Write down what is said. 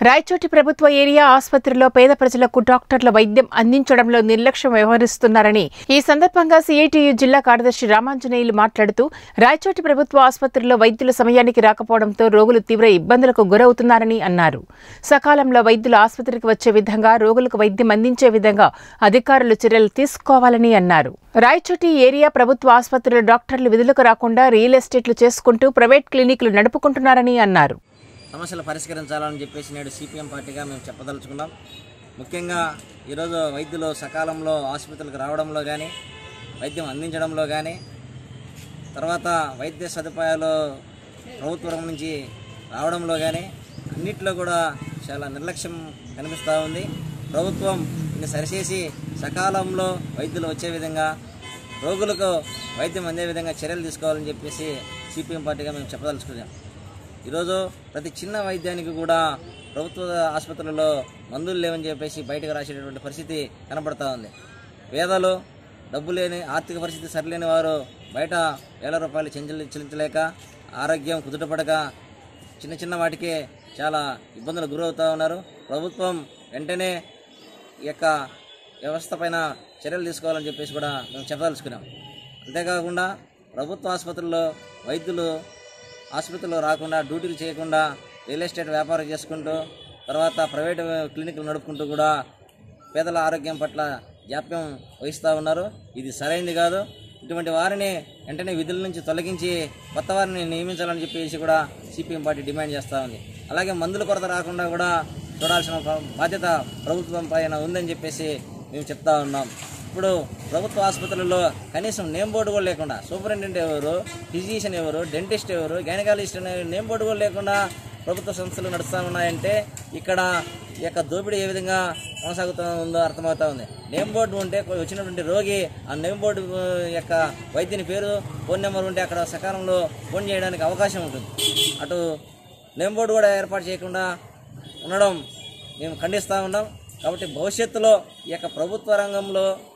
రాయచోటి ప్రభుత్వ ఏరియా ఆసుపత్రిలో పేద ప్రజలకు డాక్టర్ల వైద్యం అందించడంలో నిర్లక్ష్యం వ్యవహరిస్తున్నారని ఈ సందర్భంగా సిఐటియు జిల్లా కార్యదర్శి రామాంజనేయులు మాట్లాడుతూ రాయచోటి ప్రభుత్వ ఆసుపత్రిలో వైద్యుల సమయానికి రాకపోవడంతో రోగులు తీవ్ర ఇబ్బందులకు గురవుతున్నారని అన్నారు సకాలంలో వైద్యులు ఆసుపత్రికి వచ్చే విధంగా రోగులకు వైద్యం అందించే విధంగా అధికారులు చర్యలు తీసుకోవాలని అన్నారు రాయచోటి ఏరియా ప్రభుత్వ ఆసుపత్రిలో డాక్టర్లు విధులకు రాకుండా రియల్ ఎస్టేట్లు చేసుకుంటూ ప్రైవేట్ క్లినిక్లు నడుపుకుంటున్నారని అన్నారు సమస్యలు పరిష్కరించాలని చెప్పేసి నేడు సిపిఎం పార్టీగా మేము చెప్పదలుచుకున్నాం ముఖ్యంగా ఈరోజు వైద్యులు సకాలంలో ఆసుపత్రులకు రావడంలో కానీ వైద్యం అందించడంలో కానీ తర్వాత వైద్య సదుపాయాలు ప్రభుత్వం నుంచి రావడంలో కానీ అన్నిట్లో కూడా చాలా నిర్లక్ష్యం కనిపిస్తూ ఉంది ప్రభుత్వం దీన్ని సరిచేసి సకాలంలో వైద్యులు వచ్చే విధంగా రోగులకు వైద్యం అందే విధంగా చర్యలు తీసుకోవాలని చెప్పేసి సిపిఎం పార్టీగా మేము చెప్పదలుచుకున్నాం ఈరోజు ప్రతి చిన్న వైద్యానికి కూడా ప్రభుత్వ ఆసుపత్రులలో మందులు లేవని చెప్పేసి బయటకు రాసేటటువంటి పరిస్థితి కనబడతా ఉంది పేదలు డబ్బు లేని ఆర్థిక పరిస్థితి సరిలేని వారు బయట వేల రూపాయలు చెంచలు చెల్లించలేక ఆరోగ్యం కుదుటపడక చిన్న చిన్న వాటికే చాలా ఇబ్బందులు గురవుతూ ఉన్నారు ప్రభుత్వం వెంటనే ఈ యొక్క వ్యవస్థ పైన చర్యలు తీసుకోవాలని చెప్పేసి కూడా మేము చెప్పదలుచుకున్నాం అంతేకాకుండా ప్రభుత్వ ఆసుపత్రుల్లో వైద్యులు ఆసుపత్రిలో రాకుండా డ్యూటీలు చేయకుండా రియల్ ఎస్టేట్ వ్యాపారం చేసుకుంటూ తర్వాత ప్రైవేట్ క్లినిక్లు నడుపుకుంటూ కూడా పేదల ఆరోగ్యం పట్ల జాప్యం వహిస్తూ ఉన్నారు ఇది సరైంది కాదు ఇటువంటి వారిని వెంటనే విధుల నుంచి తొలగించి కొత్త వారిని నియమించాలని చెప్పేసి కూడా సిపిఎం పార్టీ డిమాండ్ చేస్తూ ఉంది అలాగే మందుల కొరత రాకుండా కూడా చూడాల్సిన బా- బాధ్యత ప్రభుత్వం పైన ఉందని చెప్పేసి మేము చెప్తా ఉన్నాం ఇప్పుడు ప్రభుత్వ ఆసుపత్రుల్లో కనీసం నేమ్ బోర్డు కూడా లేకుండా సూపరింటెండెంట్ ఎవరు ఫిజిషియన్ ఎవరు డెంటిస్ట్ ఎవరు గైనకాలజిస్ట్ అనే నేమ్ బోర్డు కూడా లేకుండా ప్రభుత్వ సంస్థలు నడుస్తూ ఉన్నాయంటే ఇక్కడ ఈ యొక్క దోపిడీ ఏ విధంగా కొనసాగుతూ ఉందో అర్థమవుతా ఉంది నేమ్ బోర్డు ఉంటే కొ- వచ్చినటువంటి రోగి ఆ నేమ్ బోర్డు ఆ, యొక్క వైద్యుని పేరు ఫోన్ నెంబర్ ఉంటే అక్కడ సకాలంలో ఫోన్ చేయడానికి అవకాశం ఉంటుంది అటు నేమ్ బోర్డు కూడా ఏర్పాటు చేయకుండా ఉండడం మేము ఖండిస్తూ ఉన్నాం కాబట్టి భవిష్యత్తులో ఈ యొక్క ప్రభుత్వ రంగంలో